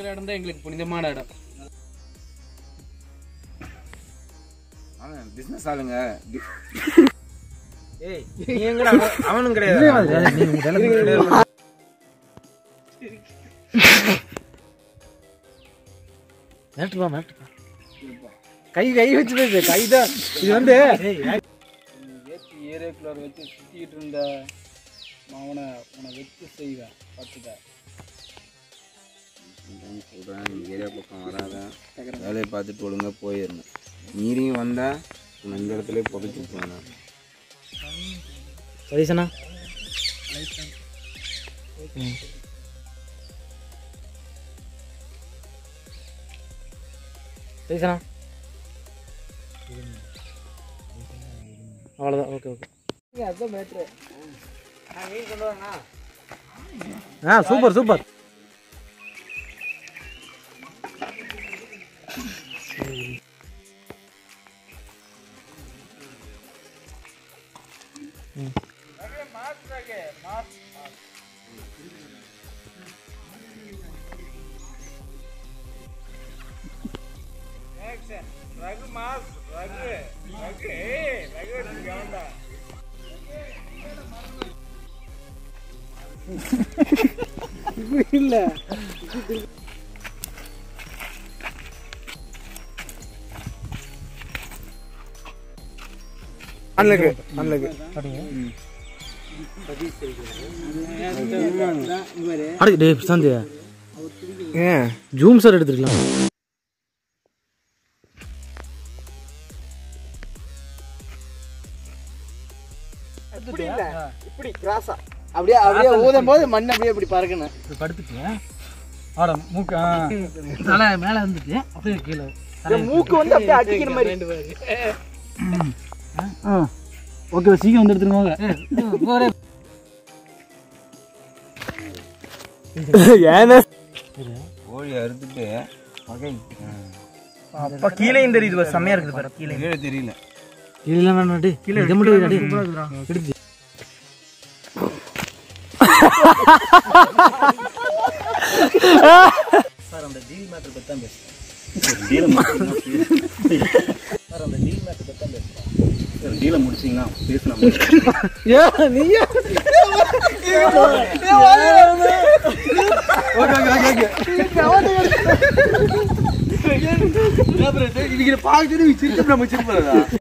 இடம் தான் எங்களுக்கு புனிதமான இடம் பிசினஸ் ஆளுங்க ஏய் நீ எங்கடா அவன்- அவனும் கிடையாது மேட்டுப்பா மேட்டுப்பா கை கை வச்சு பேசு கை தான் இது வந்து ஏற்றி ஏரியாக்குள்ளார வச்சு சுற்றிக்கிட்டு இருந்த அவனை உன்னை வச்சு செய்வேன் பார்த்துக்க சொல்கிறேன் ஏரியா பக்கம் வராத வேலையை பார்த்துட்டு ஒழுங்கா போயிடணும் மீறியும் வந்தா உன்னை இந்த இடத்துல புதைச்சி போனேன் சதீசனா சதீசனா அவ்வளோதான் ஓகே ஓகே ஆ சூப்பர் சூப்பர் அண்ணலுக்கு அண்ணலுக்கு அடு டே பிரசாந்த் ஏன் ஜூம் சார் எடுத்துருக்கலாம் இப்படி கிராஸா அப்படியே அப்படியே ஊதும் போது மண் அப்படியே இப்படி பறக்கணும் படுத்துட்டு ஆட மூக்கு தலை மேலே இருந்துட்டு அப்படியே கீழே மூக்கு வந்து அப்படியே அடிக்கிற மாதிரி ஓகே சீக்கிரம் வந்து எடுத்துருவாங்க ஏன்னா கோழி அறுத்துட்டு வகை அப்பா கீழேயும் தெரியுது பாரு, செம்மையா இருக்குது பாரு கீழே கீழே தெரியல இல்லை வேணாம் கீழே இதை மட்டும் அடி எடுத்து சார் அந்த டீல் மேட்டர் பத்தி தான் பேசுறேன் சார் அந்த டீல் மேட்டர் பத்தி தான் பேசுறேன் டீலை முடிச்சிங்கன்னா பேசலாம் இவங்க பார்த்துட்டு சிரிச்சு நம்ம சிரிப்பா